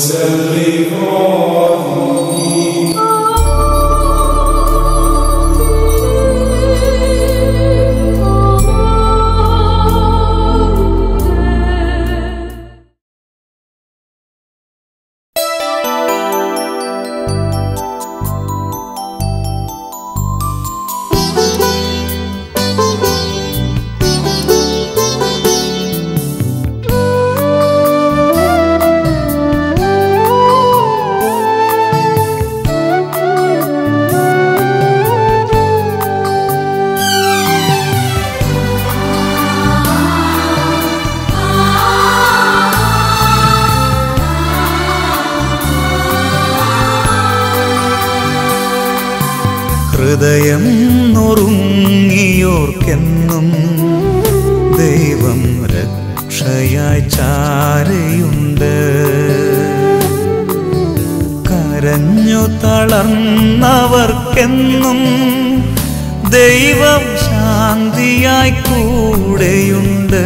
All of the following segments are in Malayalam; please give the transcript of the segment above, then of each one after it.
ഹൃദയം നുറുങ്ങിയോർക്കെന്നും ദൈവം രക്ഷയായി ചാരയുണ്ട് കരഞ്ഞു തളർന്നവർക്കെന്നും ദൈവം ശാന്തിയായി കൂടെയുണ്ട്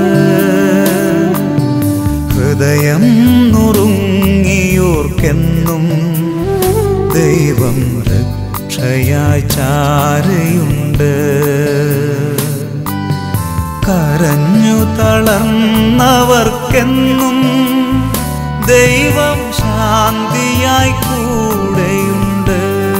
ഹൃദയം നുറുങ്ങിയോർക്കെന്നും ദൈവം രക്ഷയായി ചാരയുണ്ട് കരഞ്ഞു തളർന്നവർക്കെന്നും ദൈവം ശാന്തിയായി കൂടെയുണ്ട്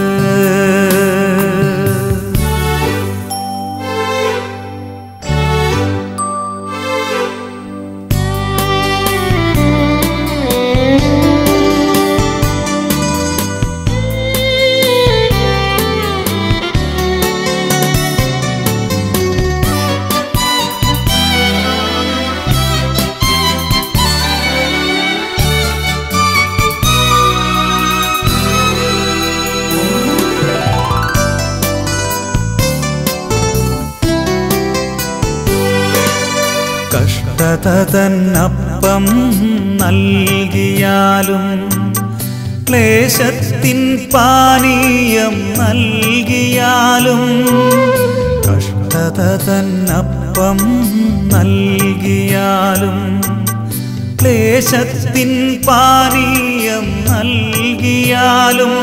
കഷ്ടത തന്നപ്പം നൽകിയാലും ക്ലേശത്തിൻ പാനീയം നൽകിയാലും കഷ്ടത തന്നപ്പം നൽകിയാലും ക്ലേശത്തിൻ പാനീയം നൽകിയാലും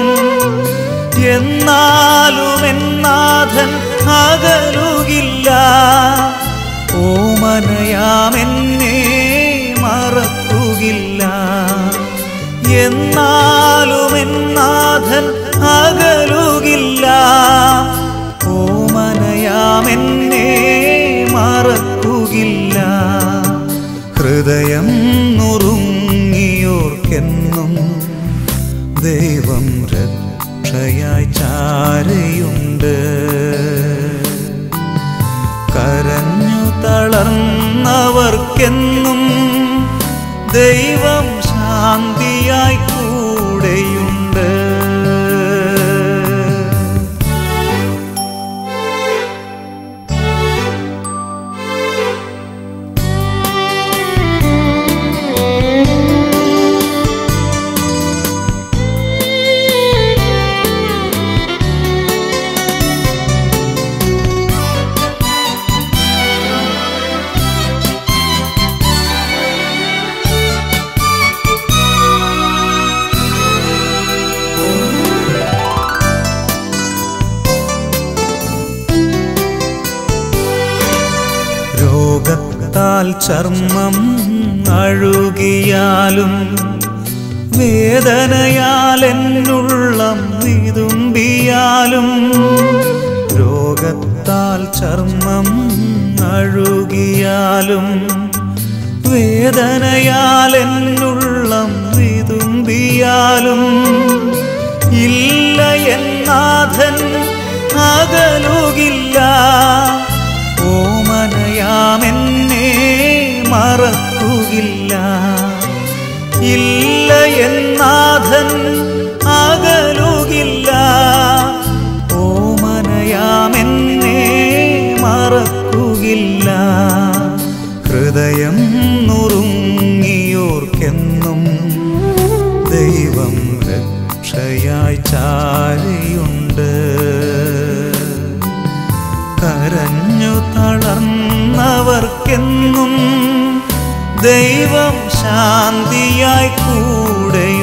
എന്നാലും എന്നാഥൻ അകലുകില്ല ഓമനയാമെന്നെ മറക്കുകില്ല എന്നാലും എന്നാഥൻ അകലുകില്ല ഓമനയാമെന്നെ മറക്കുകില്ല ഹൃദയം നുറുങ്ങിയോർക്കെന്നും ദൈവം രക്ഷയായി ചാരയുണ്ട് കരഞ്ഞു തളർന്നവർക്കെന്നും ദൈവം ശാന്തിയായി കൂടെയുണ്ട് രോഗത്താൽ ചർമ്മം അഴുകിയാലും വേദനയാൽ എന്നുള്ളം വിതുമ്പിയാലും രോഗത്താൽ ചർമ്മം അഴുകിയാലും വേദനയാൽ എന്നുള്ളം വിതുമ്പിയാലും ഇല്ല എന്നാഥൻ അകലുകില്ല ഓമനയാമെന്നെ മറക്കുകില്ല ഇല്ല എന്നാഥൻ അകലുകില്ല ഓമനയാമെന്നെ മറക്കുകില്ല ഹൃദയം നുറുങ്ങിയോർക്കെന്നും ദൈവം രക്ഷയായി ചാരിയുണ്ട് കരഞ്ഞു തളർന്നവർക്കെന്നും ദൈവം ശാന്തിയായി കൂടെ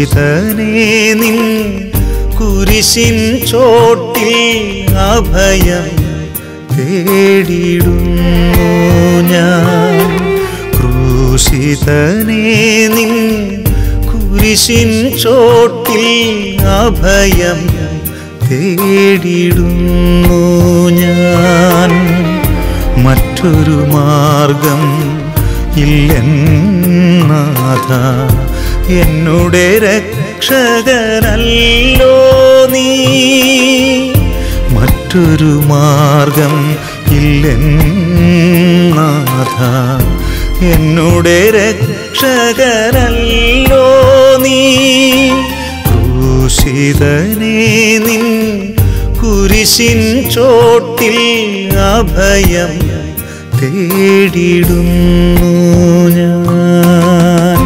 ക്രൂശിതനേ നിൻ കുരിശിൻ ചോട്ടിൽ അഭയം തേടിടുന്നു ഞാൻ ക്രൂശിതനേ നിൻ കുരിശിൻ ചോട്ടിൽ അഭയം തേടിടുന്നു ഞാൻ മറ്റൊരു മാർഗം ഇല്ലെന്നാഥ എന്നുടെ രക്ഷകനല്ലോ നീ മറ്റൊരു മാർഗം ഇല്ലെന്നാഥ എന്നുടെ രക്ഷകനല്ലോ നീ ക്രൂശിതനേ നിൻ കുരിശിൻ ചോട്ടിൽ അഭയം തേടിടുന്നു ഞാൻ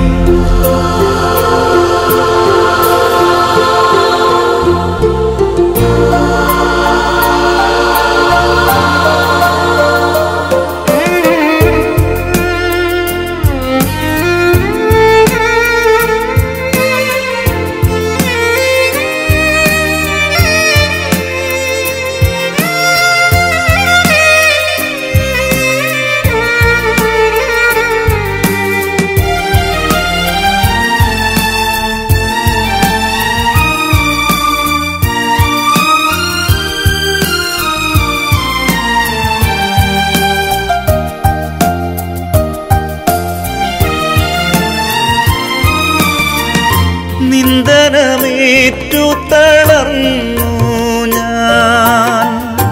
നിന്ദനമേറ്റു തളർന്നു ഞാൻ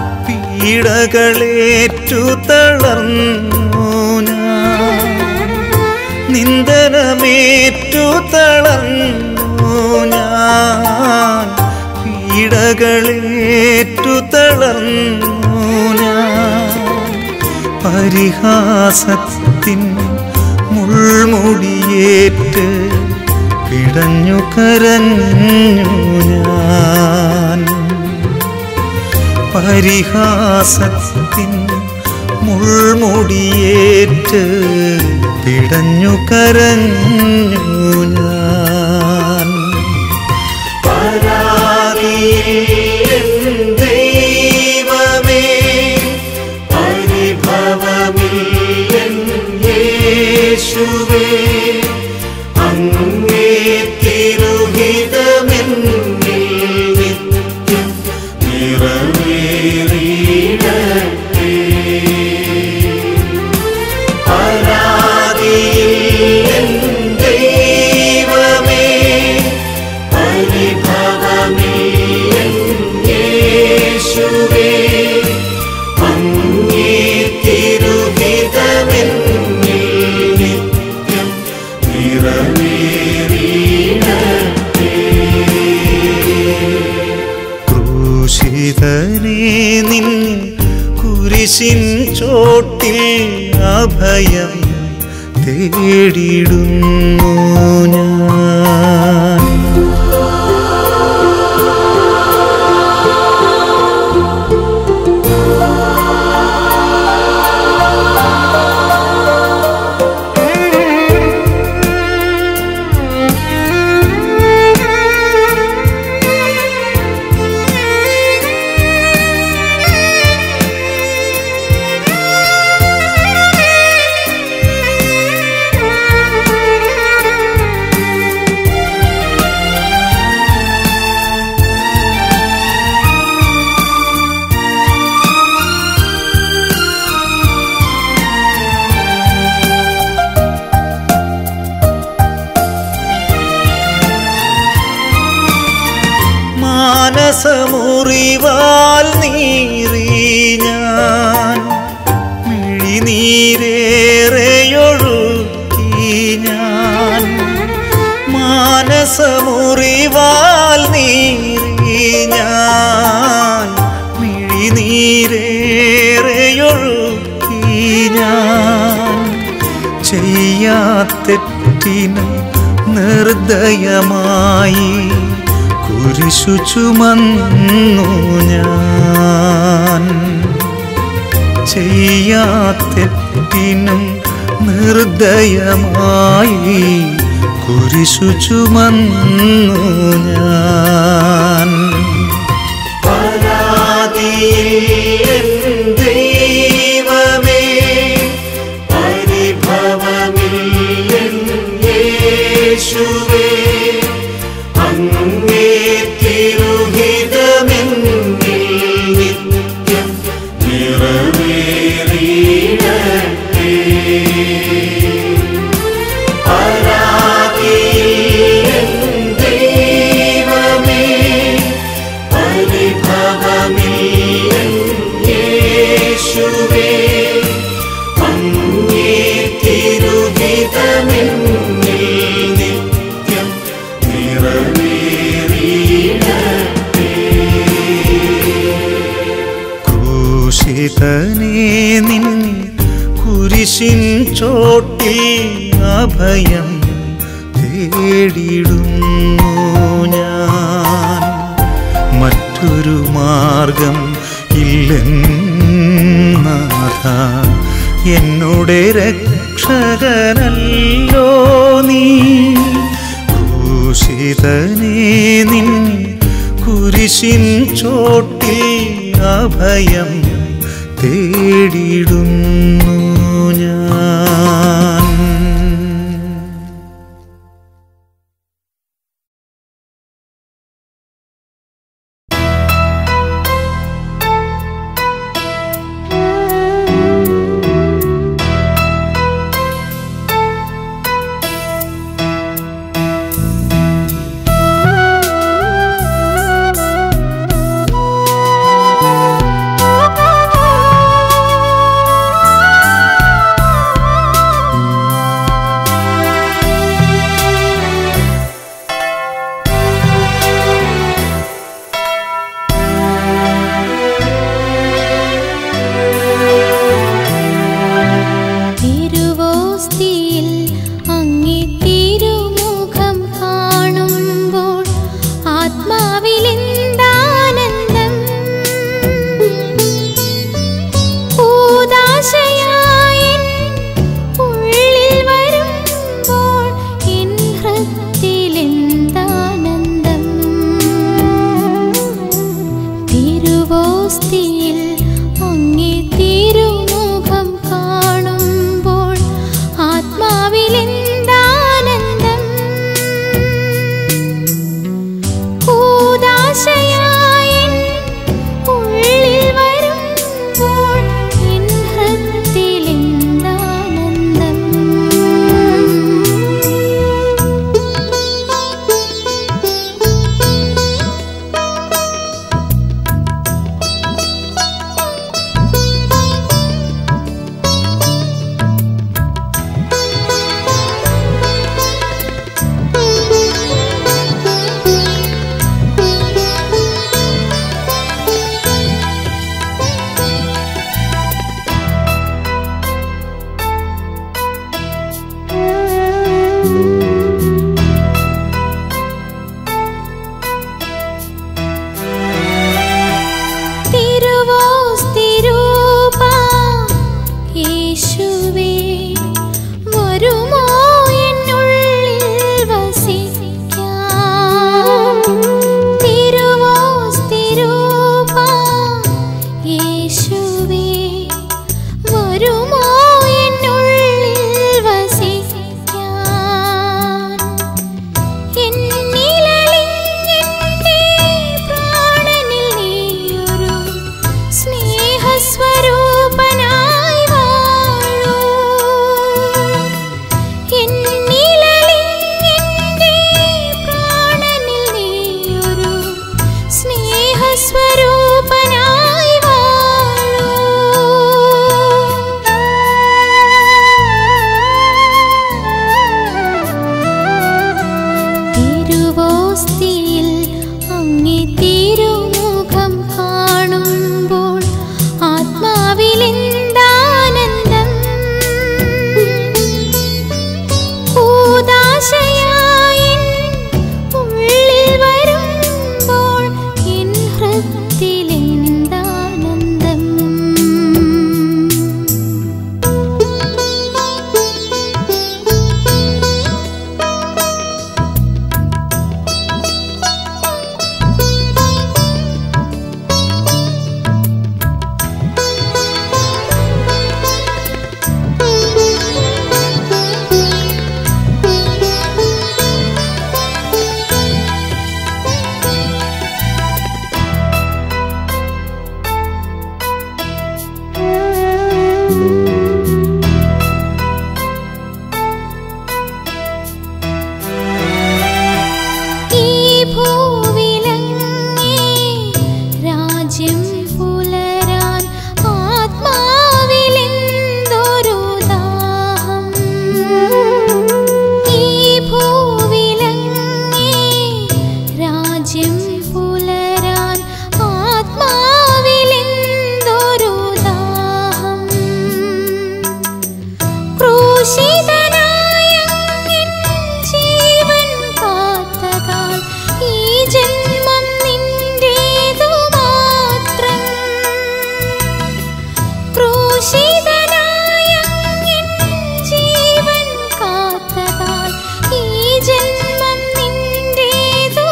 പീഡകളേറ്റു തളർന്നു ഞാൻ നിന്ദനമേറ്റു തളർന്നു ഞാൻ പീഡകളേറ്റു തളർന്നു ഞാൻ പരിഹാസത്തിൻ മുൾമുടിയേറ്റ് പിടഞ്ഞു കരഞ്ഞു ഞാൻ പരിഹാസത്തിൻ മുൾമുടിയേറ്റ് പിടഞ്ഞു കരഞ്ഞു ഞാൻ പരാതിയിൽ ദൈവമേ പരിഭവമില്ലൻ യേശുവേ അങ്ങേ തിരുഹിതമെന്നിൽ നിത്യം നിറവേറിയിടട്ടെ പരാതിയിൽ ദൈവമേ പരിഭവമില്ലൻ യേശുവേ അങ്ങേ തിരുഹിതമെന്നിൽ നിത്യം നിറവേറിയിടട്ടെ ക്രൂശിതനേ നിൻ കുരിശിൻ ചോട്ടിൽ അഭയം തേടിടുന്നു ഞാൻ മാനസമുറിവാൽ നീറി ഞാൻ മിഴിനീരേറെയൊഴുക്കി ഞാൻ മാനസമുറിവാൽ നീറി ഞാൻ മിഴിനീരേറെയൊഴുക്കി ഞാൻ ചെയ്യാത്തെറ്റിന് നിർദ്ദയമായി കുരിശു ചുമന്നു ഞാൻ ചെയ്യാത്തെറ്റിനും നിർദ്ദയമായി കുരിശു ചുമന്നു ഞാൻ പരാതിയിൽ ദൈവമേ പരിഭവമിൽ യേശുവേ അങ്ങേ തിരുഹിതമെന്നിൽ നിത്യം നിറവേറിയിടട്ടെ പരാതിയിൽ ദൈവമേ പരിഭവമിൽ യേശുവേ അങ്ങേ തിരുഹിതമെന്നിൽ നിത്യം നിറവേറിയിടട്ടെ ക്രൂശിതനേ നിൻ കുരിശിൻ ചോട്ടിൽ അഭയം തേടിടുന്നു ഞാൻ മറ്റൊരു മാർഗം ഇല്ലെന്നാഥ എന്നോടെ രക്ഷകനല്ലോ നീ ക്രൂശിതനേ നിൻ കുരിശിൻ ചോട്ടിൽ അഭയം തേടിടുന്നു ഞാൻ തിരുവോസ്തിയിൽ അങ്ങേ തിരുമുഖം കാണുമ്പോൾ ആത്മാവിലെന്താനന്ദം കൂദാശയായൻ ഉള്ളിൽ വരുമ്പോൾ എൻ ഹൃത്തിലെന്താനന്ദം തിരുവോസ്തിയിൽ അങ്ങേ തിരുമുഖം കാണുമ്പോൾ ആത്മാവിലെന്താനന്ദം കൂദാശയായൻ ഉള്ളിൽ വരുമ്പോൾ എൻ ഹൃത്തിലെന്താനന്ദം തിരുവോസ്തിരൂപ യേശുവേ വരുമോ എന്നുള്ളിൽ വസിക്കാൻ തിരുവോസ്തിരൂപ യേശുവേ വരുമോ എന്നുള്ളിൽ വസിക്കാൻ എന്നിലലിഞ്ഞെന്റെ പ്രാണനിൽ നീയൊരു സ്നേഹസ്വരൂപനായി വാഴും ഈ ഭൂവിലങ്ങേ രാജ്യം പുലരാൻ ആത്മാവിലെന്തൊരു ദാഹം ഈ ഭൂവിലങ്ങേ രാജ്യം പുലരാൻ ആത്മാവിലെന്തൊരു ദാഹം ക്രൂശിതനായ അങ്ങൻ ജീവൻ കാത്തതാൽ ഈ ജന്മം നിന്റേതു മാത്രം ക്രൂശിതനായ അങ്ങൻ ജീവൻ കാത്തതാൽ ഈ ജന്മം നിന്റേതു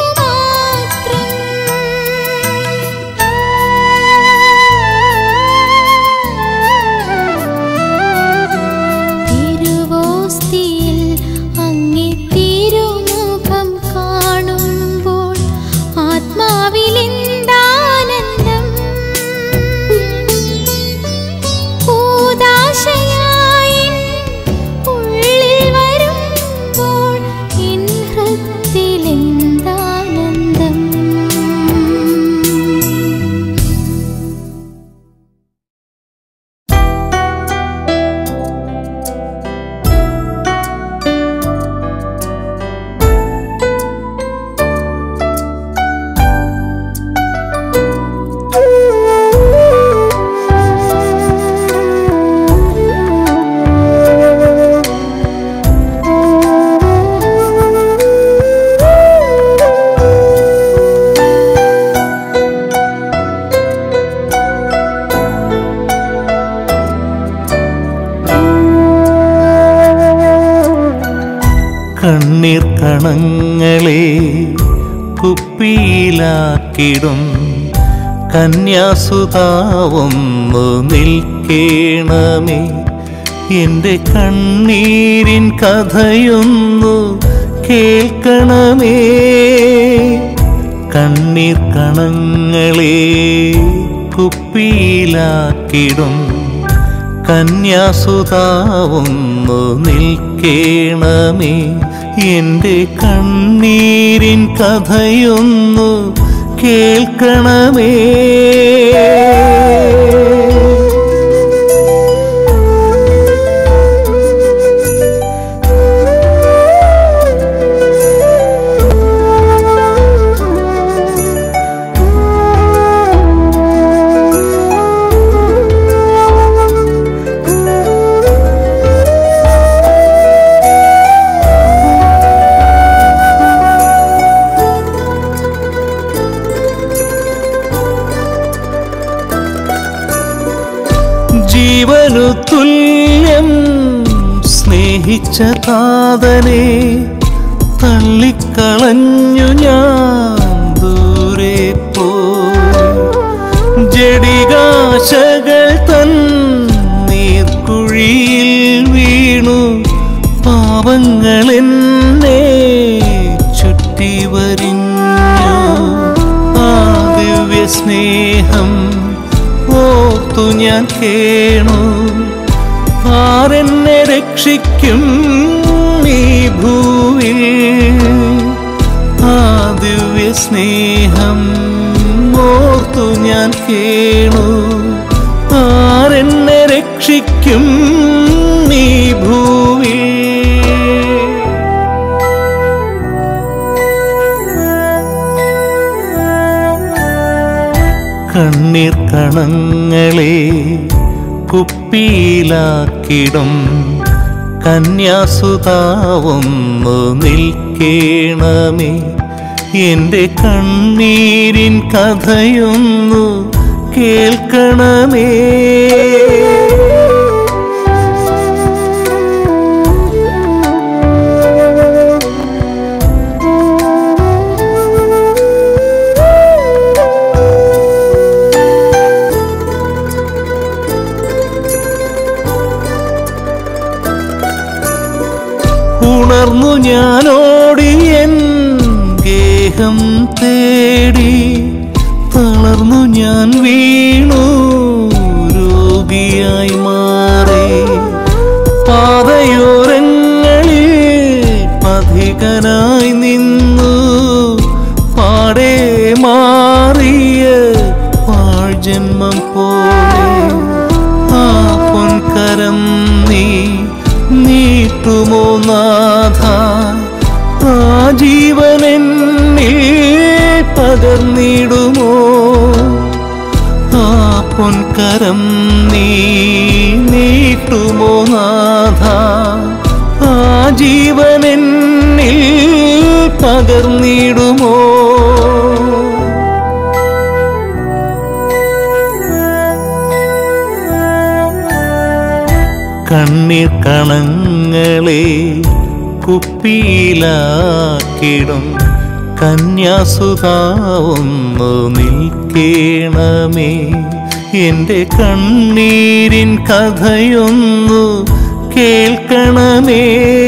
മാത്രം തിരുവോസ്തിയിൽ അങ്ങേ തിരുമുഖം കാണുമ്പോൾ ആത്മാവിലെന്താനന്ദം കൂദാശയായി ഉള്ളിൽ വരുമ്പോൾ എൻ ഹൃത്തിലെന്താനന്ദം കണ്ണീർ കണങ്ങളെ കുപ്പിയിലാക്കിടും കന്യാസുതാവൊന്നു നിൽക്കേണമേ എൻ്റെ കണ്ണീരിൻ കഥയൊന്നു കേൾക്കണമേ കണ്ണീർ കണങ്ങളെ കുപ്പിയിലാക്കിടും കന്യാസുതാവൊന്നു നിൽക്കേണമേ എൻ്റെ കണ്ണീരിൻ കഥയൊന്നു കേൾക്കണമേ ജീവനു തുല്യം സ്നേഹിച്ച താതനെ തള്ളിക്കളഞ്ഞു ഞാൻ ദൂരെ പോ ജഡികാശകൾ തൻ നീർക്കുഴിയിൽ വീണു പാവങ്ങൾ എന്നെ ചുറ്റി വരിഞ്ഞു ആ ദിവ്യ സ്നേഹം ഓർത്തു ഞാൻ കേണു ആരെന്നെ രക്ഷിക്കും ഈ ഭൂവിൽ ആ ദിവ്യ സ്നേഹം ഓർത്തു ഞാൻ കേണു ആരെന്നെ രക്ഷിക്കും ഈ ഭൂവിൽ കണ്ണീർ കണങ്ങളെ കുപ്പിയിലാക്കിടും കന്യാസുതാവൊന്നു നിൽക്കേണമേ എൻ്റെ കണ്ണീരിൻ കഥയൊന്നു കേൾക്കണമേ ഉണർന്നു ഞാനോടി എൻ ഗേഹം തേടി തളർന്നു ഞാൻ വീണു രോഗിയായി മാറി പോലെ ആ പൊൻകരം നീ നീട്ടുമോ നാഥ ആ ജീവനെന്നിൽ പകർന്നിടുമോ ആ പൊൻകരം നീ നീട്ടുമോ നാഥ ആ ജീവനെന്നിൽ പകർന്നിടുമോ കണ്ണീർ കണങ്ങളെ കുപ്പിയിലാക്കിടും കന്യാസുതാവൊന്നു നിൽക്കേണമേ എൻ്റെ കണ്ണീരിൻ കഥയൊന്നു കേൾക്കണമേ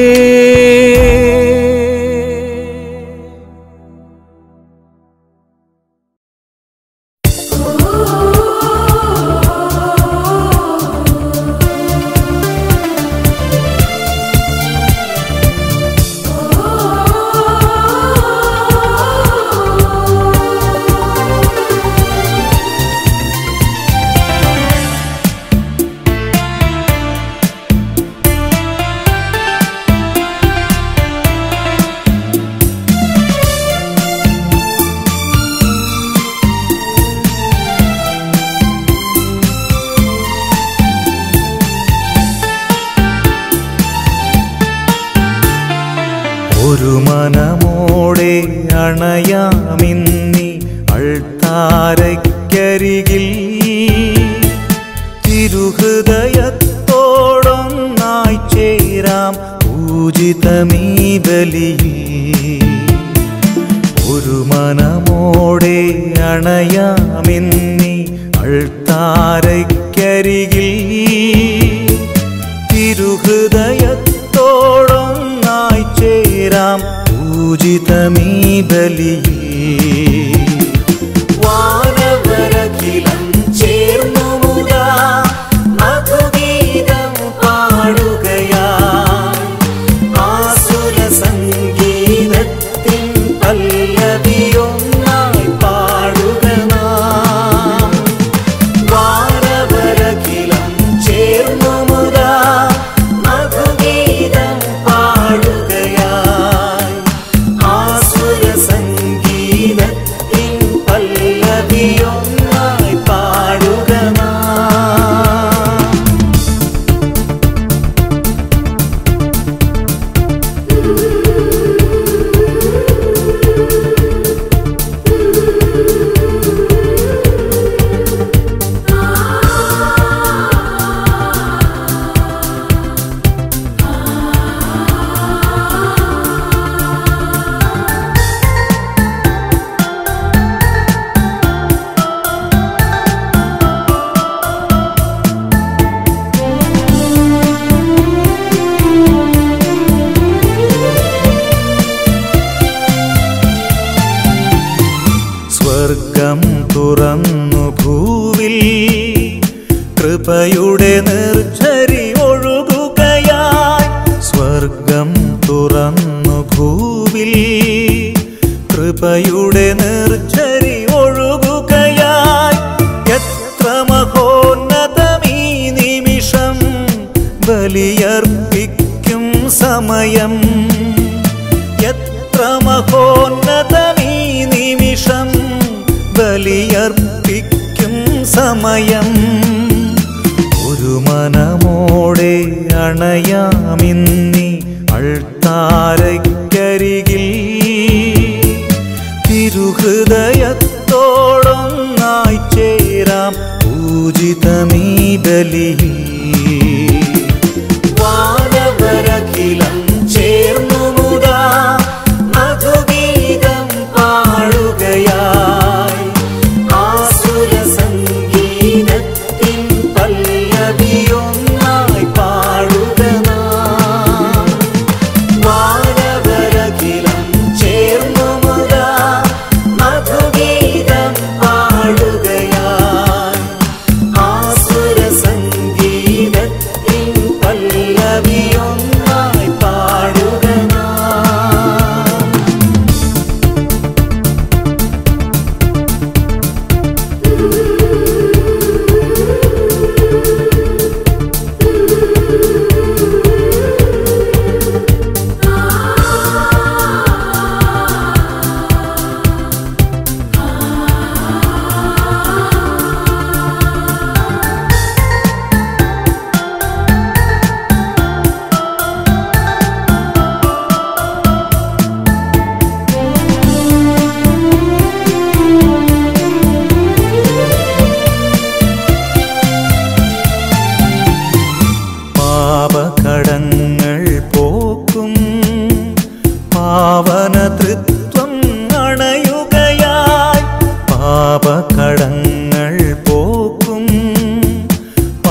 ഒരു മനമോടെ അണയാമിന്നി അൾത്താരയ്ക്കരികിൽ തിരുഹൃദയത്തോടൊന്നായി ചേരാം പൂജിതമീ ബലിയിൽ ഒരു മനമോടെ അണയാമിന്നി അൾത്താരയ്ക്കരികിൽ തിരുഹൃദയത്തോടൊന്നായി ചേരാം പൂജിതമീ ബലിയിൽ വാനവരഖിലം ചേർന്നുമുതാ മധുഗീതം പാടുകയായി ആസുര സംഗീതത്തിൻ പല്ലവിയൊന്നായി പാടുക നാം വാനവരഖിലം ചേർന്നുമുതാ മധുഗീതം പാടുകയായി ആസുര സംഗീതത്തിൻ പല്ലവിയൊന്നായി പാടുക നാം സ്വർഗം തുറന്നു ഭൂവിൽ കൃപയുടെ നിർझരി ഒഴുകുകയായി സ്വർഗം തുറന്നു ഭൂവിൽ കൃപയുടെ നിർझരി ഒഴുകുകയായി എത്ര മഹോന്നതമീ നിമിഷം ബലിയർപ്പിക്കും സമയം എത്ര മഹോന്നതമീ നിമിഷം ബലിയർപ്പിക്കും സമയം ഒരു മനമോടെ അണയാമിന്നി അൾത്താരയ്ക്കരികിൽ തിരുഹൃദയത്തോടൊന്നായി ചേരാം പൂജിതമീ ബലിയിൽ വാനവരഖിലം ചേർന്നുമുതാ മധുഗീതം പാടുകയായി ആസുര സംഗീതത്തിൻ പല്ലവിയൊന്നായി പാടുക നാം വാനവരഖിലം ചേർന്നുമുതാ മധുഗീതം പാടുകയായി ആസുര സംഗീതത്തിൻ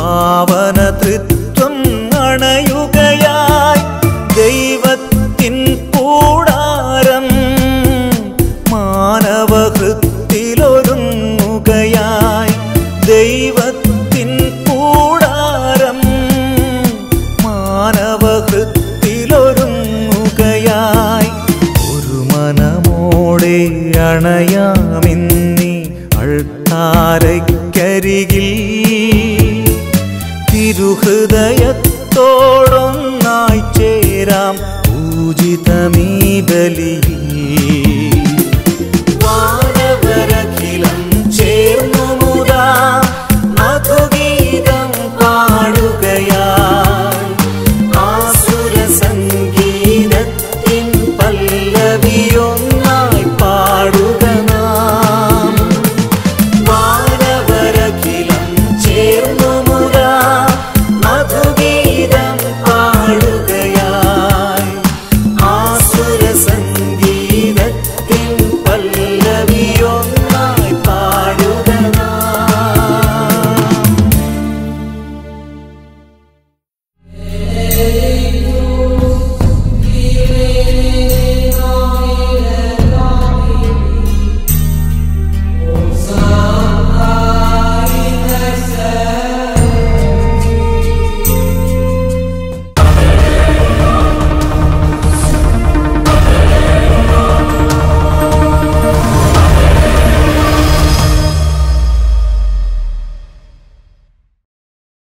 പാവന തൃത്വം അണയുകയായി ദൈവത്തിൻ കൂടാരം മാനവഹൃത്തിലൊരുങ്ങുകയായി ദൈവത്തിൻ കൂടാരം മാനവഹൃത്തിലൊരുങ്ങുകയായി ഒരു മനമോടെ അണയാമിന്നി അൾത്താരയ്ക്കരികിൽ തിരുഹൃദയത്തോടൊന്നായി ചേരാം പൂജിതമീ ബലിയിൽ